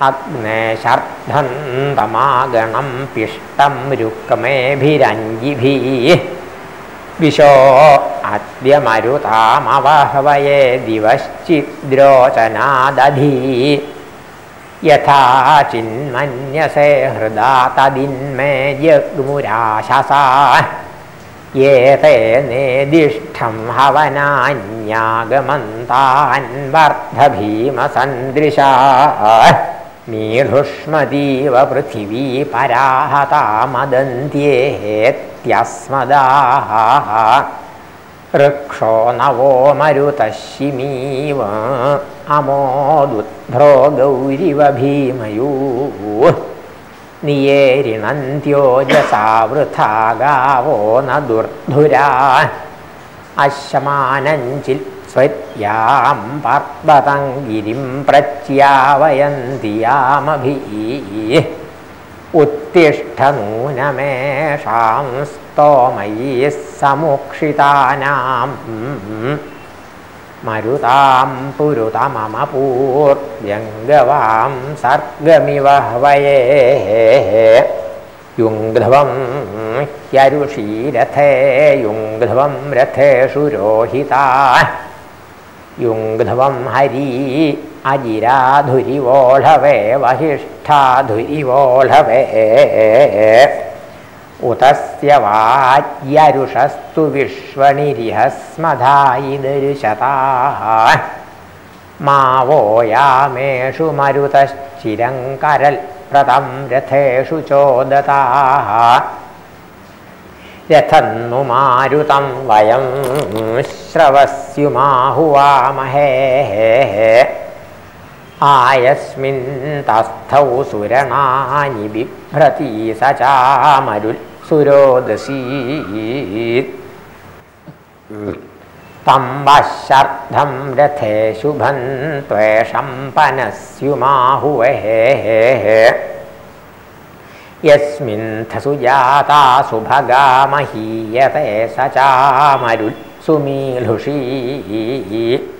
അഗ്നേശർദ്ധന്തമാഗണം പിഷ്ടം രുക്മേഭിരഞ്ജിഭീ വിശോ അദ്യമരുതാമവഹവയേ ദിവശ്ചിദ്രോചനാദധീ യഥാ ചിന്മന്യസേ ഹൃദാ തദിന്മേ ജഗ്മുരാശസാ ഏതേ നേദിഷ്ഠം ഹവനാന്യാഗമന്താൻ വർദ്ധഭീമസന്ദൃശാ മീഢുഷ്മതീവ പൃഥിവീ പരാഹതാമദന്ത്യേത്യസ്മദാः ഋക്ഷോ നവോ മരുതശിമീവ അമോദുദ്ഭ്രോ ഗൗരിവ ഭീമയൂ നിയേരിണന്ത്യോജസാവൃഥാ ഗാവോ ന ദുർധുരാ അശമാനഞ്ചിൽ സ്വര്യാം പർവതം ഗിരിം പ്രച്യാവയന്തി യാമഭീ ഉത്തിഷ്ഠ നൂനമേഷാം സ്തോമയീ സമുക്ഷിതാനാം മരുതാം പുരുതമമ പൂർവ്യംഗവാം സർഗമിവ വയേ യുംഗ്ധ്വം യരുഷീരഥേ യുംഗ്ധ്വം രഥേഷു രോഹിതാ യുംഗ്ധ്വം ഹരി അജിരാധുരിവോഢവേ വഹിഷ്ഠാധുരിവോഢവേ ഉതസ്യ വാര്യരുഷസ്തു വിശ്വണിരിഹസ്മധായി ദരുശതാ മാവോയാമേഷു മരുതശ്ചിരങ്കരൽ പ്രതം രഥേഷു ചോദതാ രഥന്നു മാരുതം വയം ശ്രവസ്യുമാഹുവാമഹേ ആയസ്മിൻ തസ്ഥൗ സുരണാനി ബിഭ്രതി സ ചാമരുൽ സുരോദസീ തം വശർദ്ധം രഥേ ശുഭം ത്വേഷം പനസ്യുമാഹുവഹേ യസ്മിന്ധസു ജാതാ സുഭഗാമഹീയത്തെ സ ചാമരുൽ സുമീലുഷീ